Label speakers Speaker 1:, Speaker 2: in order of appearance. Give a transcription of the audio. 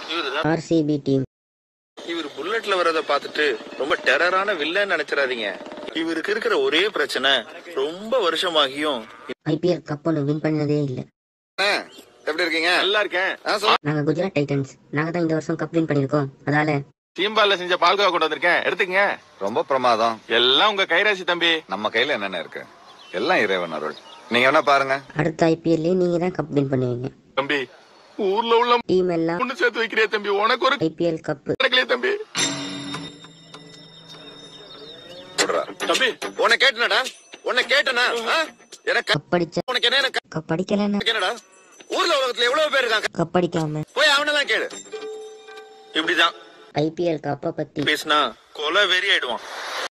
Speaker 1: இவருதான்
Speaker 2: RCB team
Speaker 1: இவர் புல்லட்ல வர்றத பார்த்துட்டு ரொம்ப டெரரான வில்லன்னு நினைச்சிடாதீங்க இவருக்கு இருக்கிற ஒரே பிரச்சனை ரொம்ப வருஷமாகியும்
Speaker 2: ஐபிஎல் கப் ஒன்று வின் பண்ணதே இல்லை
Speaker 3: எப்படி இருக்கீங்க
Speaker 4: நல்லா இருக்கேன்
Speaker 2: நாங்கள் குஜராத் டைட்டன்ஸ் நாங்கள் தான் இந்த வருஷம் கப் வின் பண்ணியிருக்கோம் அதால
Speaker 4: சீம்பால்ல செஞ்ச பால்கோவா கொண்டு வந்திருக்கேன் எடுத்துக்கங்க
Speaker 3: ரொம்ப பிரமாதம்
Speaker 4: எல்லாம் உங்க கைராசி தம்பி
Speaker 3: நம்ம கையில என்னென்ன இருக்கு எல்லாம் இறைவன் அருள் நீங்க என்ன பாருங்க
Speaker 2: அடுத்த ஐபிஎல்லே நீங்கள் தான் கப் வின் பண்ணுவீங்க
Speaker 4: தம்பி ஊர்ல உள்ள
Speaker 2: டீம் எல்லாம்
Speaker 4: பொண்ணு சேர்த்து வைக்கிறிய தம்பி உனக்கு ஒரு
Speaker 2: ஐபிஎல் கப்பு
Speaker 4: கிடைக்கலையே தம்பி
Speaker 3: தம்பி உன்னை கேட்டனடா உன்னை கேட்டனா எனக்கு
Speaker 2: கப் அடிச்ச
Speaker 3: உனக்கு என்ன எனக்கு
Speaker 2: கப் அடிக்கலன்னா
Speaker 3: என்னடா ஊர்ல உலகத்துல எவ்வளவு பேர் இருக்காங்க
Speaker 2: கப் அடிக்காம
Speaker 3: போய் அவனெல்லாம் கேளு
Speaker 1: இப்படிதான்
Speaker 2: ஐபிஎல் கப்பை பத்தி
Speaker 1: பேசினா கொலை வெறி ஆயிடுவான்